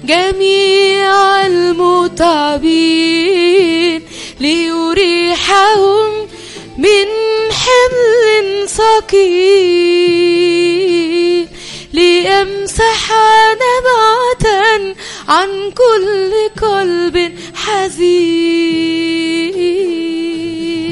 جميع المتعبين ليريحهم من حمل ثقيل ليمسح نبعة عن كل قلب حزين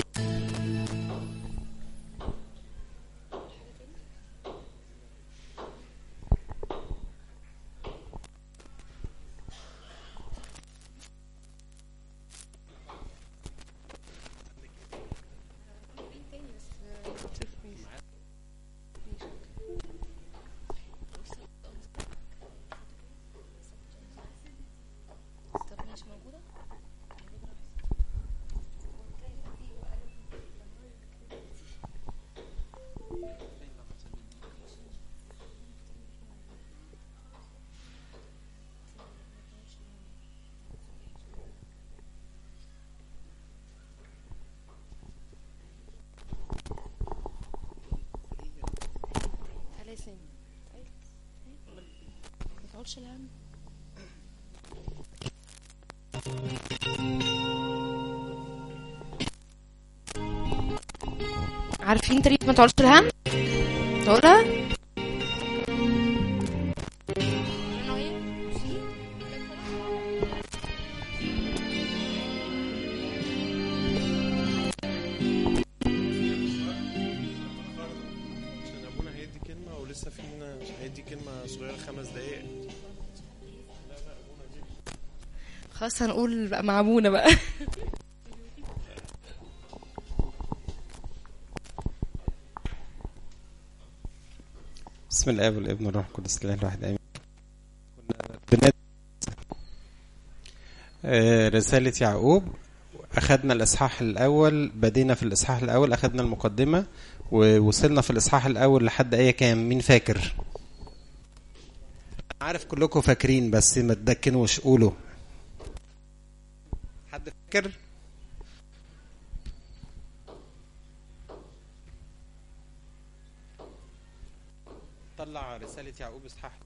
عارفين طريقة ما تعولش الهم؟ تقولها؟ عشان ابونا هيدي كلمه ولسه فينا هيدي كلمه صغيره خمس دقائق خلاص هنقول بقى مع ابونا بقى بسم الله والابن والروح القدس الله الواحد امين كنا بنادي آه، رسالة يعقوب أخذنا الإصحاح الأول بدينا في الإصحاح الأول أخذنا المقدمة ووصلنا في الإصحاح الأول لحد آية كام مين فاكر عارف كلكم فاكرين بس ما تدكنوش قولوا حد فاكر طلع رسالة يعقوب إصحاح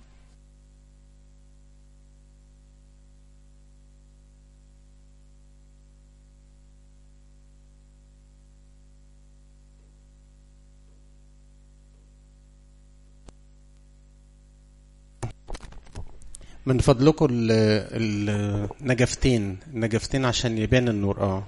من فضلكم ال- ال- النجفتين النجفتين عشان يبان النور اه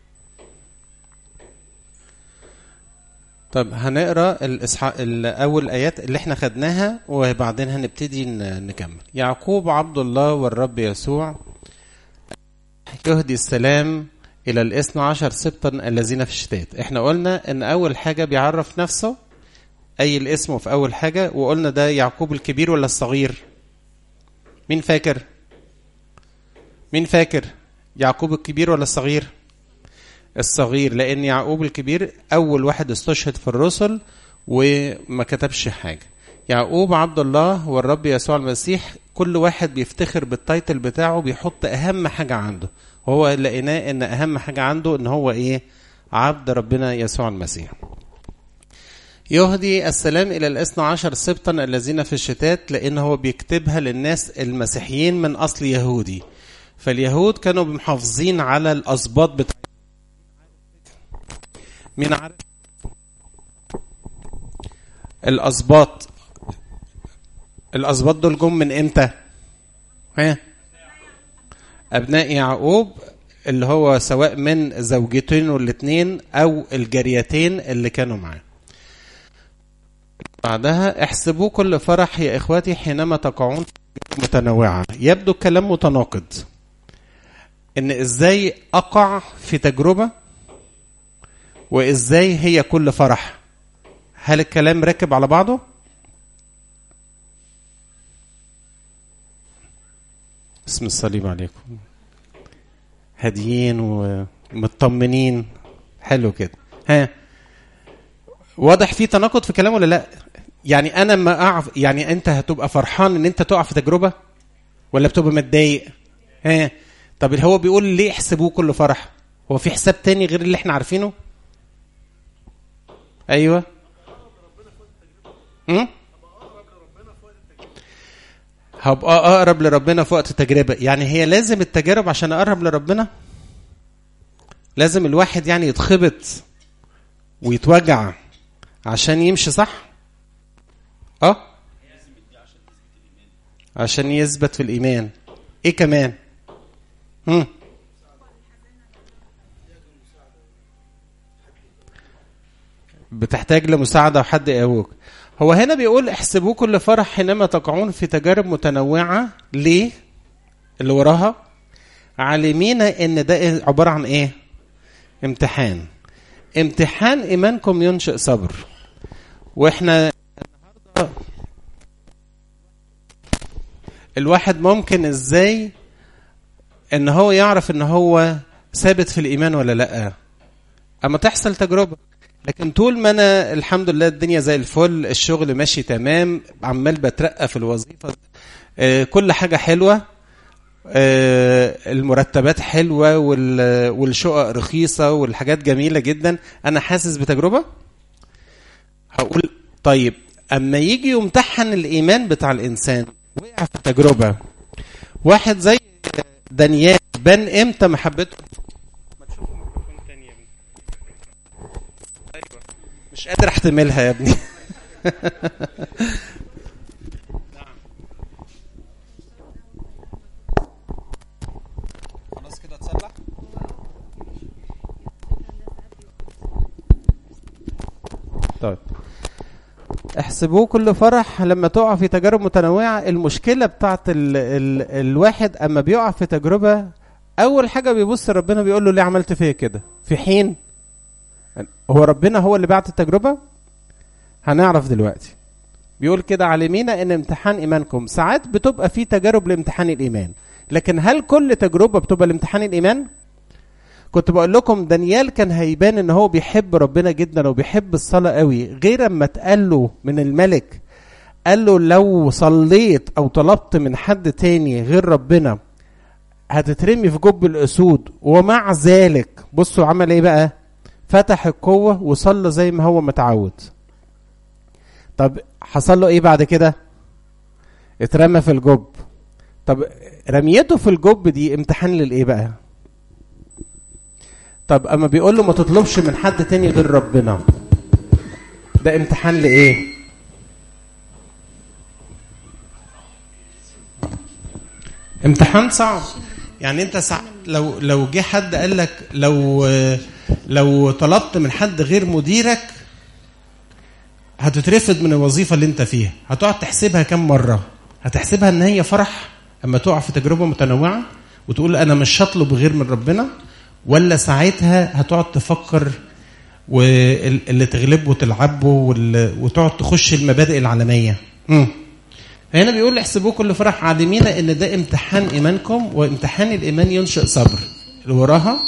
طب هنقرا الاصحاح الاول ايات اللي احنا خدناها وبعدين هنبتدي ن- نكمل يعقوب عبد الله والرب يسوع يهدي السلام الى الاثنى عشر سبطا الذين في الشتات احنا قلنا ان اول حاجه بيعرف نفسه اي الاسم في اول حاجه وقلنا ده يعقوب الكبير ولا الصغير مين فاكر مين فاكر يعقوب الكبير ولا الصغير الصغير لان يعقوب الكبير اول واحد استشهد في الرسل وما كتبش حاجه يعقوب عبد الله والرب يسوع المسيح كل واحد بيفتخر بالتايتل بتاعه بيحط اهم حاجه عنده وهو لقيناه ان اهم حاجه عنده ان هو ايه عبد ربنا يسوع المسيح يهدي السلام إلى الاثنى عشر سبطا الذين في الشتات لأن هو بيكتبها للناس المسيحيين من أصل يهودي فاليهود كانوا محافظين على الأسباط بتاع مين عارف الأسباط الأسباط دول جم من إمتى؟ ها؟ أبناء يعقوب اللي هو سواء من زوجتين الاثنين أو الجاريتين اللي كانوا معاه بعدها احسبوا كل فرح يا اخواتي حينما تقعون في تجارب متنوعه يبدو الكلام متناقض ان ازاي اقع في تجربه وازاي هي كل فرح هل الكلام راكب على بعضه اسم الصليب عليكم هاديين ومطمنين حلو كده ها واضح في تناقض في كلامه ولا لا يعني انا ما اعرف يعني انت هتبقى فرحان ان انت تقع في تجربه ولا بتبقى متضايق ها طب هو بيقول ليه احسبوه كل فرح هو في حساب تاني غير اللي احنا عارفينه ايوه هم؟ هبقى اقرب لربنا في وقت التجربه يعني هي لازم التجارب عشان اقرب لربنا لازم الواحد يعني يتخبط ويتوجع عشان يمشي صح اه عشان يثبت في الايمان ايه كمان هم. بتحتاج لمساعده وحد يقويك هو هنا بيقول احسبوه كل فرح حينما تقعون في تجارب متنوعه ليه اللي وراها عالمين ان ده عباره عن ايه امتحان امتحان ايمانكم ينشئ صبر واحنا النهارده الواحد ممكن ازاي ان هو يعرف ان هو ثابت في الايمان ولا لا اما تحصل تجربه لكن طول ما انا الحمد لله الدنيا زي الفل الشغل ماشي تمام عمال بترقى في الوظيفه آه، كل حاجه حلوه آه، المرتبات حلوه وال- والشقق رخيصه والحاجات جميله جدا انا حاسس بتجربه هقول طيب اما يجي يمتحن الايمان بتاع الانسان وقع في تجربه واحد زي دانيال بان امتى محبته ما تشوف الميكروفون تاني يا ابني ايوه مش قادر احتملها يا ابني خلاص كده تصلح طيب احسبوه كل فرح لما تقع في تجارب متنوعة المشكلة بتاعت ال ال الواحد أما بيقع في تجربة أول حاجة بيبص ربنا بيقول له ليه عملت فيا كده في حين هو ربنا هو اللي بعت التجربة هنعرف دلوقتي بيقول كده عالمين ان امتحان ايمانكم ساعات بتبقى في تجارب لامتحان الايمان لكن هل كل تجربة بتبقى لامتحان الايمان كنت بقول لكم دانيال كان هيبان ان هو بيحب ربنا جدا وبيحب الصلاة قوي غير اما اتقال له من الملك قال له لو صليت او طلبت من حد تاني غير ربنا هتترمي في جب الاسود ومع ذلك بصوا عمل ايه بقى فتح القوة وصلى زي ما هو متعود طب حصل له ايه بعد كده اترمى في الجب طب رميته في الجب دي امتحان للايه بقى طب اما بيقول له ما تطلبش من حد تاني غير ربنا ده امتحان لايه امتحان صعب يعني انت سع... لو لو جه حد قال لك لو لو طلبت من حد غير مديرك هتترفض من الوظيفه اللي انت فيها هتقعد تحسبها كم مره هتحسبها ان هي فرح اما تقع في تجربه متنوعه وتقول انا مش هطلب غير من ربنا ولا ساعتها هتقعد تفكر واللي تغلبه وتلعبه وال- وتقعد تخش المبادئ العالميه مم. هنا بيقول احسبوه كل فرح عالمين ان ده امتحان ايمانكم وامتحان الايمان ينشئ صبر اللي وراها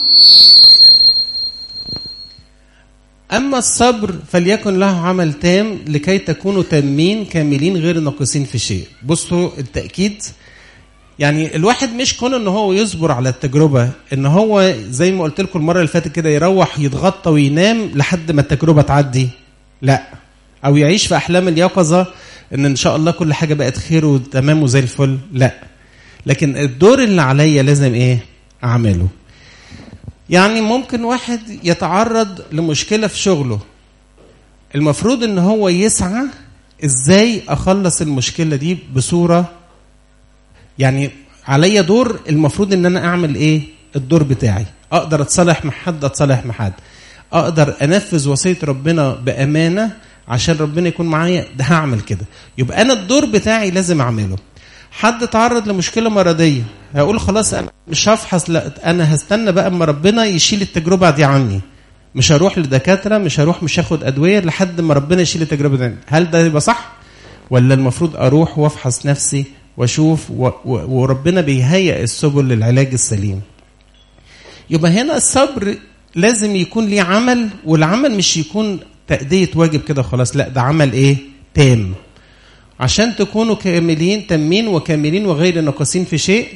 اما الصبر فليكن له عمل تام لكي تكونوا تامين كاملين غير ناقصين في شيء بصوا التاكيد يعني الواحد مش كون ان هو يصبر على التجربه ان هو زي ما قلت لكم المره اللي فاتت كده يروح يتغطى وينام لحد ما التجربه تعدي لا او يعيش في احلام اليقظه ان ان شاء الله كل حاجه بقت خير وتمام وزي الفل لا لكن الدور اللي عليا لازم ايه اعمله يعني ممكن واحد يتعرض لمشكله في شغله المفروض ان هو يسعى ازاي اخلص المشكله دي بصوره يعني عليا دور المفروض ان انا اعمل ايه الدور بتاعي اقدر اتصالح مع حد اتصالح مع حد اقدر انفذ وصيه ربنا بامانه عشان ربنا يكون معايا ده هعمل كده يبقى انا الدور بتاعي لازم اعمله حد تعرض لمشكله مرضيه هقول خلاص انا مش هفحص لا انا هستنى بقى اما ربنا يشيل التجربه دي عني مش هروح لدكاتره مش هروح مش هاخد ادويه لحد ما ربنا يشيل التجربه دي عني. هل ده يبقى صح ولا المفروض اروح وافحص نفسي واشوف و... و... وربنا بيهيئ السبل للعلاج السليم يبقى هنا الصبر لازم يكون ليه عمل والعمل مش يكون تأدية واجب كده خلاص لا ده عمل ايه تام عشان تكونوا كاملين تامين وكاملين وغير ناقصين في شيء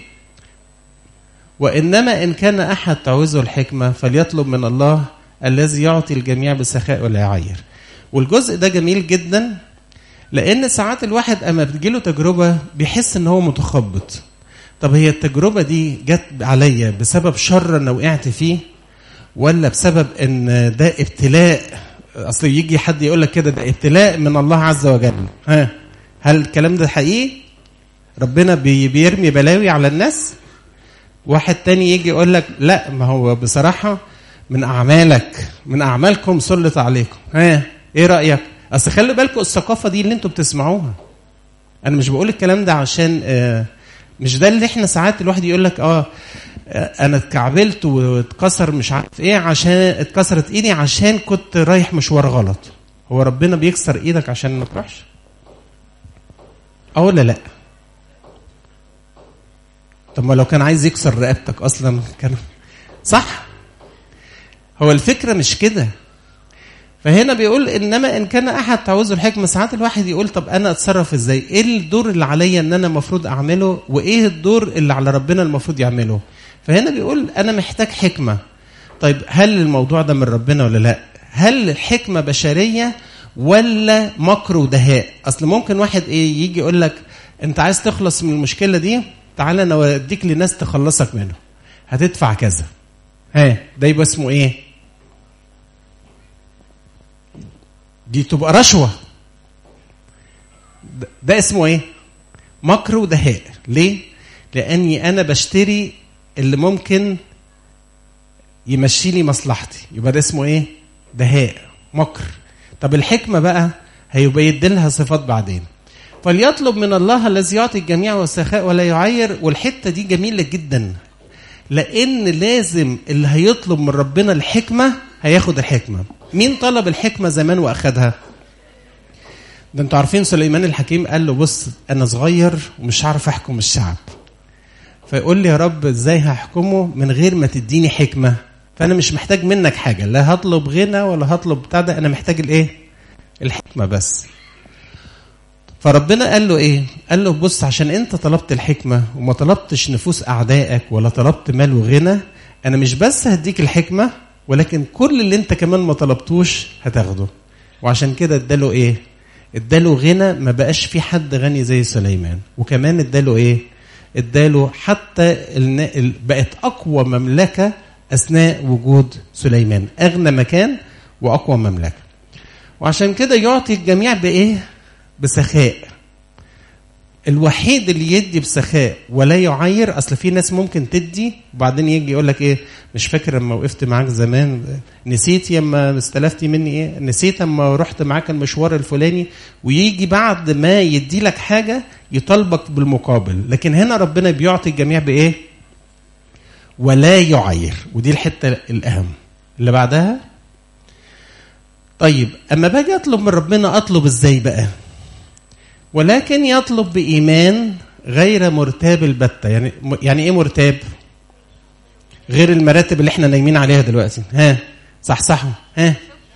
وإنما إن كان أحد تعوزه الحكمة فليطلب من الله الذي يعطي الجميع بسخاء ولا يعير والجزء ده جميل جدا لان ساعات الواحد اما بتجيله تجربه بيحس ان هو متخبط طب هي التجربه دي جت عليا بسبب شر انا وقعت فيه ولا بسبب ان ده ابتلاء اصل يجي حد يقول لك كده ده ابتلاء من الله عز وجل ها هل الكلام ده حقيقي ربنا بي بيرمي بلاوي على الناس واحد تاني يجي يقول لك لا ما هو بصراحه من اعمالك من اعمالكم سلط عليكم ها ايه رايك اصل خلي بالكم الثقافه دي اللي انتوا بتسمعوها انا مش بقول الكلام ده عشان آه مش ده اللي احنا ساعات الواحد يقول لك اه انا اتكعبلت واتكسر مش عارف ايه عشان اتكسرت ايدي عشان كنت رايح مشوار غلط هو ربنا بيكسر ايدك عشان ما تروحش اه ولا لا طب ما لو كان عايز يكسر رقبتك اصلا كان صح هو الفكره مش كده فهنا بيقول انما ان كان احد تعوزه الحكمه ساعات الواحد يقول طب انا اتصرف ازاي؟ ايه الدور اللي عليا ان انا المفروض اعمله؟ وايه الدور اللي على ربنا المفروض يعمله؟ فهنا بيقول انا محتاج حكمه. طيب هل الموضوع ده من ربنا ولا لا؟ هل الحكمه بشريه ولا مكر ودهاء؟ اصل ممكن واحد ايه يجي يقول لك انت عايز تخلص من المشكله دي؟ تعالى انا اوديك لناس تخلصك منه. هتدفع كذا. ها ده يبقى اسمه ايه؟ دي تبقى رشوة ده اسمه ايه مكر ودهاء ليه لاني انا بشتري اللي ممكن يمشي لي مصلحتي يبقى ده اسمه ايه دهاء مكر طب الحكمه بقى هيبقى يديلها صفات بعدين فليطلب من الله الذي يعطي الجميع والسخاء ولا يعير والحته دي جميله جدا لان لازم اللي هيطلب من ربنا الحكمه هياخد الحكمه مين طلب الحكمه زمان واخدها ده انتوا عارفين سليمان الحكيم قال له بص انا صغير ومش عارف احكم الشعب فيقول لي يا رب ازاي هحكمه من غير ما تديني حكمه فانا مش محتاج منك حاجه لا هطلب غنى ولا هطلب بتاع ده انا محتاج الايه الحكمه بس فربنا قال له ايه قال له بص عشان انت طلبت الحكمه وما طلبتش نفوس اعدائك ولا طلبت مال وغنى انا مش بس هديك الحكمه ولكن كل اللي انت كمان ما طلبتوش هتاخده وعشان كده اداله ايه اداله غنى ما بقاش في حد غني زي سليمان وكمان اداله ايه اداله حتى الن... بقت اقوى مملكه اثناء وجود سليمان اغنى مكان واقوى مملكه وعشان كده يعطي الجميع بايه بسخاء الوحيد اللي يدي بسخاء ولا يعير اصل في ناس ممكن تدي وبعدين يجي يقول لك ايه مش فاكر لما وقفت معاك زمان نسيت لما استلفتي مني ايه نسيت لما رحت معاك المشوار الفلاني ويجي بعد ما يدي لك حاجه يطالبك بالمقابل لكن هنا ربنا بيعطي الجميع بايه ولا يعير ودي الحته الاهم اللي بعدها طيب اما باجي اطلب من ربنا اطلب ازاي بقى ولكن يطلب بإيمان غير مرتاب البتة يعني يعني إيه مرتاب؟ غير المراتب اللي احنا نايمين عليها دلوقتي ها صحصحوا ها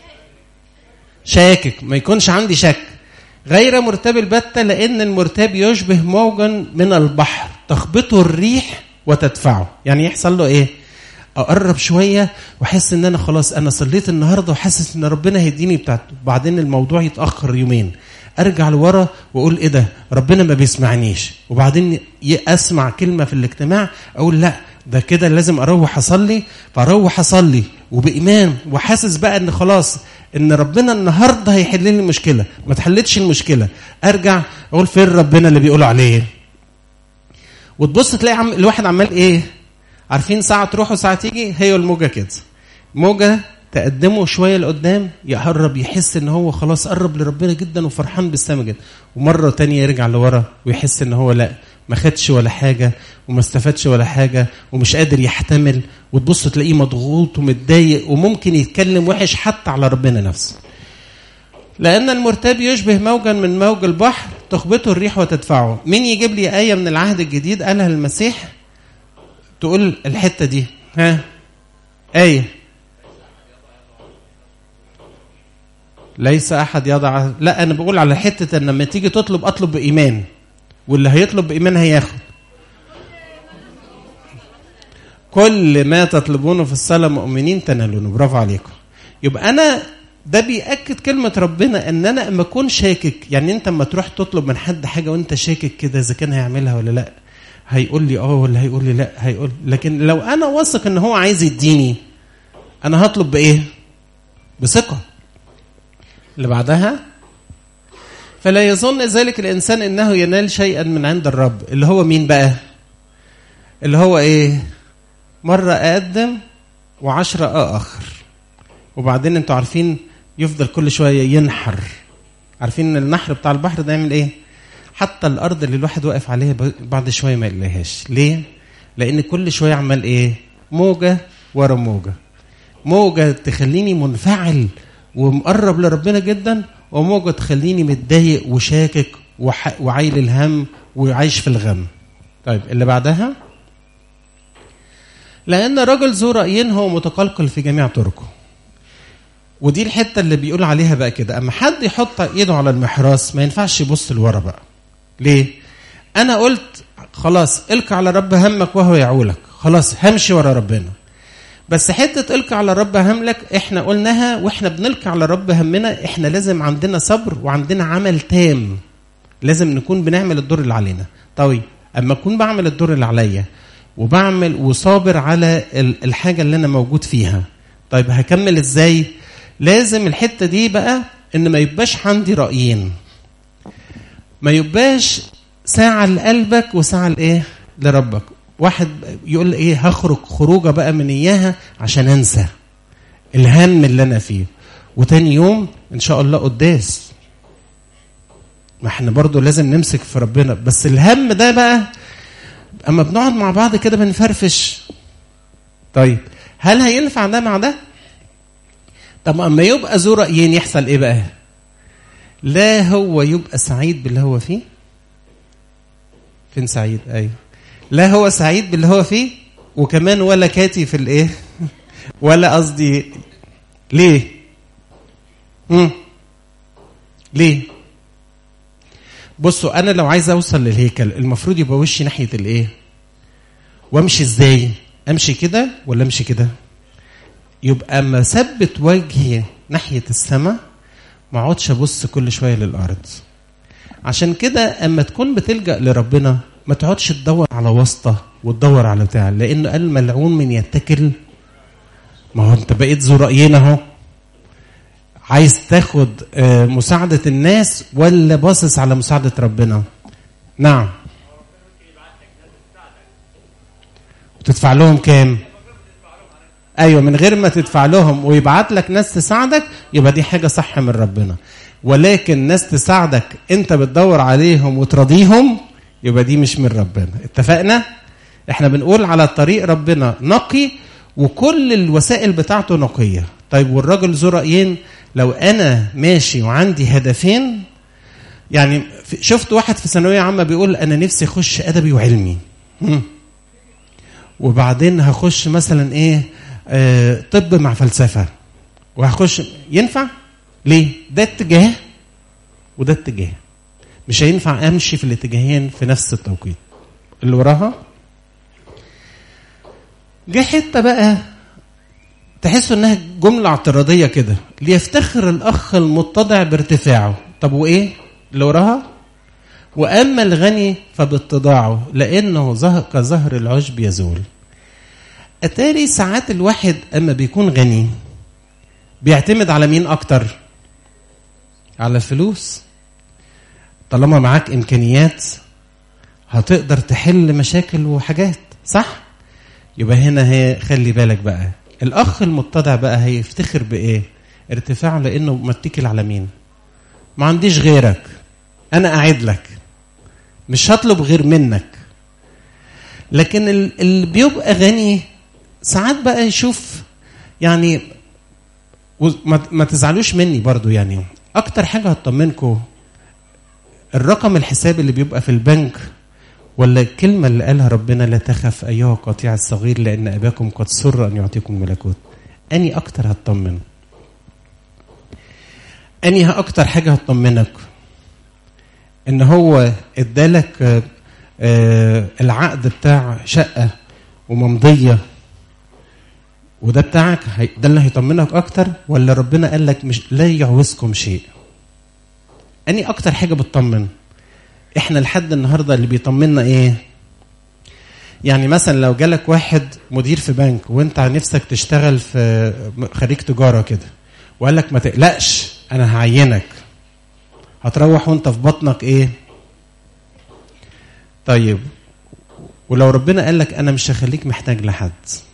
شاكك ما يكونش عندي شك غير مرتاب البتة لأن المرتاب يشبه موجا من البحر تخبطه الريح وتدفعه يعني يحصل له إيه؟ اقرب شويه واحس ان انا خلاص انا صليت النهارده وحاسس ان ربنا هيديني بتاعته وبعدين الموضوع يتاخر يومين ارجع لورا واقول ايه ده ربنا ما بيسمعنيش وبعدين اسمع كلمه في الاجتماع اقول لا ده كده لازم اروح اصلي فاروح اصلي وبايمان وحاسس بقى ان خلاص ان ربنا النهارده هيحل لي المشكله ما تحلتش المشكله ارجع اقول فين ربنا اللي بيقولوا عليه وتبص تلاقي عم الواحد عمال ايه عارفين ساعه تروح وساعه تيجي هي الموجه كده موجه تقدمه شويه لقدام يقرب يحس ان هو خلاص قرب لربنا جدا وفرحان بالسما جدا ومره تانية يرجع لورا ويحس ان هو لا ما خدش ولا حاجه وما استفادش ولا حاجه ومش قادر يحتمل وتبص تلاقيه مضغوط ومتضايق وممكن يتكلم وحش حتى على ربنا نفسه لأن المرتاب يشبه موجا من موج البحر تخبطه الريح وتدفعه مين يجيب لي آية من العهد الجديد قالها المسيح تقول الحتة دي ها آية ليس احد يضع لا انا بقول على حته ان لما تيجي تطلب اطلب بايمان واللي هيطلب بايمان هياخد كل ما تطلبونه في الصلاه مؤمنين تنالونه برافو عليكم يبقى انا ده بيأكد كلمة ربنا ان انا اما اكون شاكك يعني انت اما تروح تطلب من حد حاجة وانت شاكك كده اذا كان هيعملها ولا لا هيقول لي اه ولا هيقول لي لا هيقول لكن لو انا واثق ان هو عايز يديني انا هطلب بايه بثقة اللي بعدها فلا يظن ذلك الانسان انه ينال شيئا من عند الرب اللي هو مين بقى اللي هو ايه مرة اقدم وعشرة اخر وبعدين انتوا عارفين يفضل كل شويه ينحر عارفين النحر بتاع البحر ده يعمل ايه حتى الارض اللي الواحد واقف عليها ب- بعد شويه ما يلاقيهاش ليه لان كل شويه عمال ايه موجه ورا موجه موجه تخليني منفعل ومقرب لربنا جدا وموجه تخليني متضايق وشاكك وح- وعايل الهم وعايش في الغم طيب اللي بعدها لأن رجل ذو رأيين هو متقلقل في جميع طرقه ودي الحته اللي بيقول عليها بقى كده اما حد يحط ايده على المحراث ما ينفعش يبص لورا بقى ليه انا قلت خلاص القى على رب همك وهو يعولك خلاص همشي ورا ربنا بس حته القى على رب هملك احنا قلناها واحنا بنلقي على رب همنا احنا لازم عندنا صبر وعندنا عمل تام لازم نكون بنعمل الدور اللي علينا طيب اما اكون بعمل الدور اللي عليا وبعمل وصابر على ال- الحاجه اللي انا موجود فيها طيب هكمل ازاي لازم الحته دي بقى ان ما يبقاش عندي رايين ما يبقاش ساعه لقلبك وساعه لايه لربك واحد يقول ايه هخرج خروجه بقى من اياها عشان انسى الهم اللي انا فيه وتاني يوم ان شاء الله قداس ما احنا برضو لازم نمسك في ربنا بس الهم ده بقى اما بنقعد مع بعض كده بنفرفش طيب هل هينفع ده مع ده طب اما يبقى ذو رايين يحصل ايه بقى لا هو يبقى سعيد باللي هو فيه فين سعيد ايوه لا هو سعيد باللي هو فيه وكمان ولا كاتي في الايه ولا قصدي ليه مم. ليه بصوا انا لو عايز اوصل للهيكل المفروض يبقى وشي ناحيه الايه وامشي ازاي امشي كده ولا امشي كده يبقى اما اثبت وجهي ناحيه السماء ما اقعدش ابص كل شويه للارض عشان كده اما تكون بتلجا لربنا ما تقعدش تدور على واسطه وتدور على بتاع لانه قال ملعون من يتكل ما هو انت بقيت ذو رايين اهو عايز تاخد آه، مساعده الناس ولا باصص على مساعده ربنا نعم وتدفع لهم كام ايوه من غير ما تدفع لهم ويبعت لك ناس تساعدك يبقى دي حاجه صح من ربنا ولكن ناس تساعدك انت بتدور عليهم وتراضيهم يبقى دي مش من ربنا اتفقنا احنا بنقول على طريق ربنا نقي وكل الوسائل بتاعته نقيه طيب والراجل ذو رايين لو انا ماشي وعندي هدفين يعني في- شفت واحد في ثانويه عامه بيقول انا نفسي اخش ادبي وعلمي مم. وبعدين هخش مثلا ايه آه طب مع فلسفه وهخش ينفع ليه ده اتجاه وده اتجاه مش هينفع امشي في الاتجاهين في نفس التوقيت اللي وراها جه حته بقى تحسوا انها جمله اعتراضيه كده ليفتخر الاخ المتضع بارتفاعه طب وايه اللي وراها واما الغني فباتضاعه لانه ظهر كظهر العشب يزول اتاري ساعات الواحد اما بيكون غني بيعتمد على مين اكتر على الفلوس طالما معاك امكانيات هتقدر تحل مشاكل وحاجات صح يبقى هنا هي خلي بالك بقى الاخ المتضع بقى هيفتخر بايه ارتفاعه لانه متكل على مين ما عنديش غيرك انا قاعد لك مش هطلب غير منك لكن ال- اللي بيبقى غني ساعات بقى يشوف يعني وما ما تزعلوش مني برضو يعني اكتر حاجه هتطمنكم الرقم الحساب اللي بيبقى في البنك ولا الكلمة اللي قالها ربنا لا تخف أيها القطيع الصغير لأن أباكم قد سر أن يعطيكم الملكوت أني أكتر هتطمن أني أكتر حاجة هتطمنك إن هو إدالك آه، آه، العقد بتاع شقة وممضية وده بتاعك هي- ده اللي هيطمنك اكتر ولا ربنا قال لك مش لا يعوزكم شيء اني اكتر حاجه بتطمن احنا لحد النهارده اللي بيطمنا ايه يعني مثلا لو جالك واحد مدير في بنك وانت نفسك تشتغل في خريج تجاره كده وقال لك ما تقلقش انا هعينك هتروح وانت في بطنك ايه طيب ولو ربنا قال لك انا مش هخليك محتاج لحد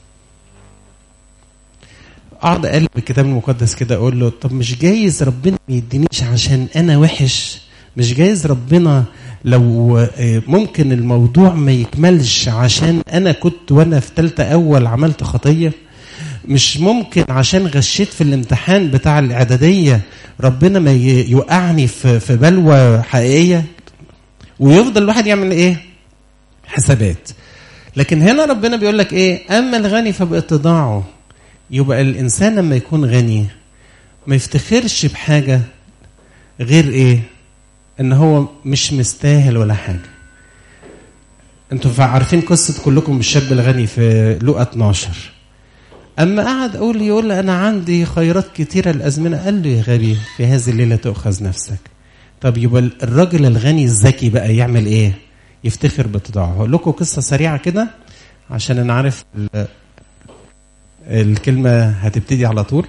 اقعد اقلب الكتاب المقدس كده اقول له طب مش جايز ربنا ما يدينيش عشان انا وحش مش جايز ربنا لو آه، ممكن الموضوع ما يكملش عشان انا كنت وانا في ثالثه اول عملت خطيه مش ممكن عشان غشيت في الامتحان بتاع الاعداديه ربنا ما ي- يوقعني في في بلوى حقيقيه ويفضل الواحد يعمل ايه حسابات لكن هنا ربنا بيقول لك ايه اما الغني فباتضاعه يبقى الانسان لما يكون غني ما يفتخرش بحاجه غير ايه ان هو مش مستاهل ولا حاجه انتوا فا- عارفين قصه كلكم الشاب الغني في لقا 12 اما قعد اقول يقول لي انا عندي خيرات كتيره الازمنه قال له يا غبي في هذه الليله تؤخذ نفسك طب يبقى الراجل الغني الذكي بقى يعمل ايه يفتخر بتضاعه هقول لكم قصه سريعه كده عشان انا عارف ال- الكلمه هتبتدي على طول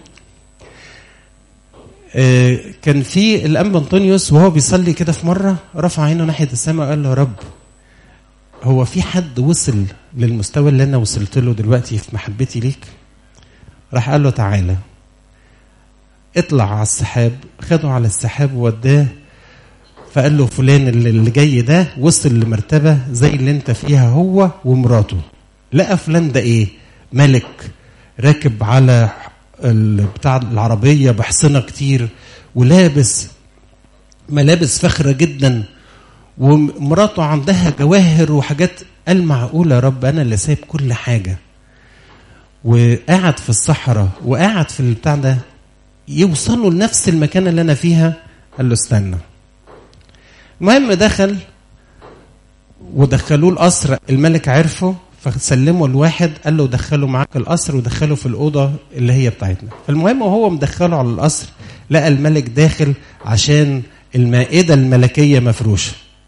آه، كان في الانبا انطونيوس وهو بيصلي كده في مره رفع عينه ناحيه السماء وقال له يا رب هو في حد وصل للمستوى اللي انا وصلت له دلوقتي في محبتي ليك راح قال له تعالى اطلع على السحاب خده على السحاب ووداه فقال له فلان اللي اللي جاي ده وصل لمرتبه زي اللي انت فيها هو ومراته لقى فلان ده ايه ملك راكب على ال- بتاع العربيه بحصنه كتير ولابس ملابس فخره جدا ومراته عندها جواهر وحاجات قال معقول يا رب انا اللي سايب كل حاجه وقاعد في الصحراء وقاعد في البتاع ده يوصلوا لنفس المكان اللي انا فيها قال له استنى المهم دخل ودخلوه القصر الملك عرفه فسلموا الواحد قال له دخله معاك القصر ودخله في الأوضة اللي هي بتاعتنا فالمهم وهو مدخله على القصر لقى الملك داخل عشان المائدة الملكية مفروشة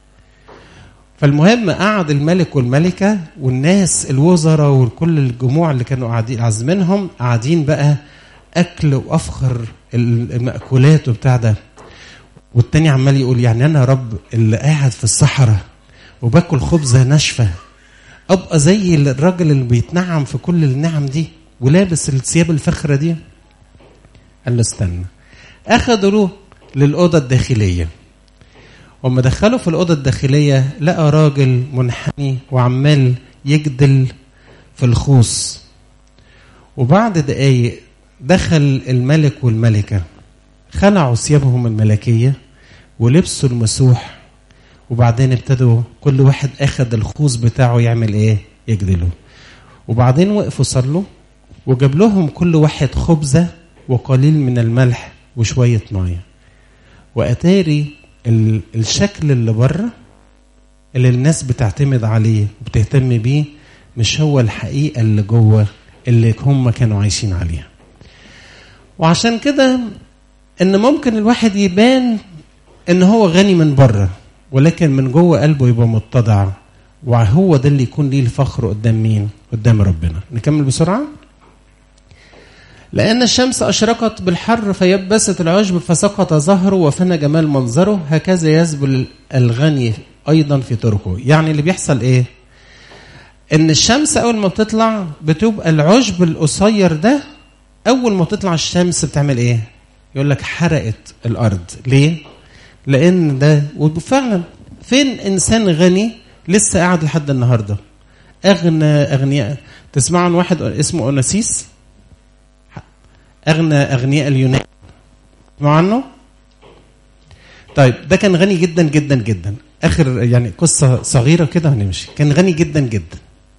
فالمهم قعد الملك والملكة والناس الوزراء وكل الجموع اللي كانوا قاعدين عازمينهم قاعدين بقى أكل وأفخر المأكولات وبتاع ده والتاني عمال يقول يعني أنا يا رب اللي قاعد في الصحراء وباكل خبزة ناشفة أبقى زي الراجل اللي بيتنعم في كل النعم دي ولابس الثياب الفخرة دي قال له استنى أخدوا له للأوضة الداخلية وما دخلوا في الأوضة الداخلية لقى راجل منحني وعمال يجدل في الخوص وبعد دقايق دخل الملك والملكة خلعوا ثيابهم الملكية ولبسوا المسوح وبعدين ابتدوا كل واحد اخد الخوص بتاعه يعمل ايه يجدله وبعدين وقفوا صلوا وجاب لهم كل واحد خبزة وقليل من الملح وشوية مية وأتاري ال- الشكل اللي بره اللي الناس بتعتمد عليه وبتهتم بيه مش هو الحقيقة اللي جوه اللي هم كانوا عايشين عليها وعشان كده ان ممكن الواحد يبان ان هو غني من بره ولكن من جوه قلبه يبقى متضع وهو ده اللي يكون ليه الفخر قدام مين قدام ربنا نكمل بسرعه لأن الشمس أشرقت بالحر فيبست العشب فسقط ظهره وفنى جمال منظره هكذا يذبل الغني أيضا في طرقه يعني اللي بيحصل إيه إن الشمس أول ما بتطلع بتبقى العشب القصير ده أول ما تطلع الشمس بتعمل إيه يقول لك حرقت الأرض ليه لأن ده وفعلا فين إنسان غني لسه قاعد لحد النهارده أغنى أغنياء تسمعوا عن واحد اسمه أوناسيس اغنى اغنياء اليونان تسمعوا عنه طيب ده كان غني جدا جدا جدا اخر يعني قصه صغيره كده هنمشي كان غني جدا جدا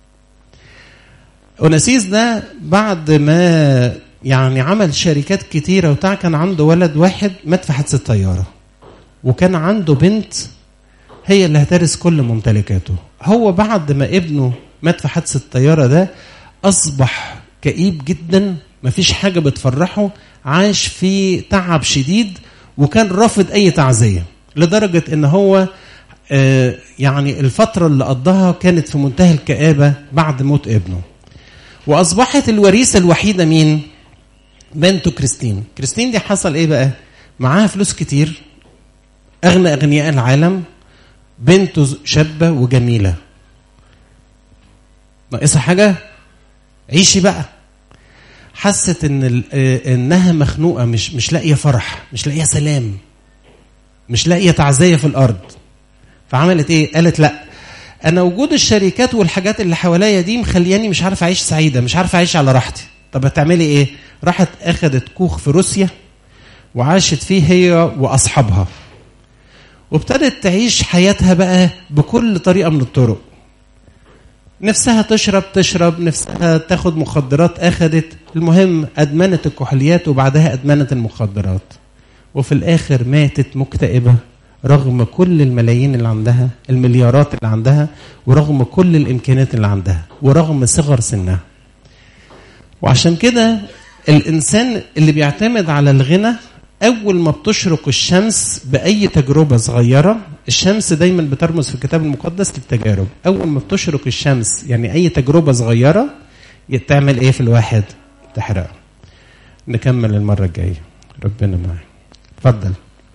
اوناسيس ده بعد ما يعني عمل شركات كتيره وبتاع كان عنده ولد واحد مات في حادثه طياره وكان عنده بنت هي اللي هترث كل ممتلكاته هو بعد ما ابنه مات في حادثه الطياره ده اصبح كئيب جدا مفيش حاجة بتفرحه عاش في تعب شديد وكان رافض أي تعزية لدرجة إن هو آه، يعني الفترة اللي قضاها كانت في منتهى الكآبة بعد موت ابنه وأصبحت الوريثة الوحيدة مين؟ بنته كريستين كريستين دي حصل إيه بقى؟ معاها فلوس كتير أغنى أغنياء العالم بنته شابة وجميلة ناقصها حاجة؟ عيشي بقى حست ان ال- آه، انها مخنوقه مش مش لاقيه فرح مش لاقيه سلام مش لاقيه تعزيه في الارض فعملت ايه قالت لا انا وجود الشركات والحاجات اللي حواليا دي مخلياني مش عارف اعيش سعيده مش عارف اعيش على راحتي طب هتعملي ايه راحت اخذت كوخ في روسيا وعاشت فيه هي واصحابها وابتدت تعيش حياتها بقى بكل طريقه من الطرق نفسها تشرب تشرب نفسها تاخد مخدرات اخدت المهم ادمنت الكحوليات وبعدها ادمنت المخدرات وفي الاخر ماتت مكتئبه رغم كل الملايين اللي عندها المليارات اللي عندها ورغم كل الامكانيات اللي عندها ورغم صغر سنها وعشان كده الانسان اللي بيعتمد على الغنى اول ما بتشرق الشمس باي تجربه صغيره الشمس دايما بترمز في الكتاب المقدس للتجارب اول ما بتشرق الشمس يعني اي تجربه صغيره تعمل ايه في الواحد تحرقه نكمل المره الجايه ربنا معاك اتفضل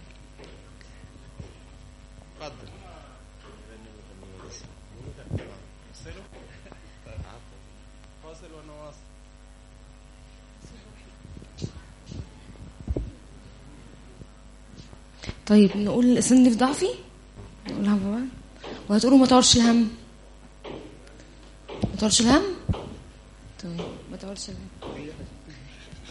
طيب نقول سن في ضعفي نقولها مع بعض ولا تقولوا ما تعرش الهم ما تعرش الهم طيب ما تعرش الهم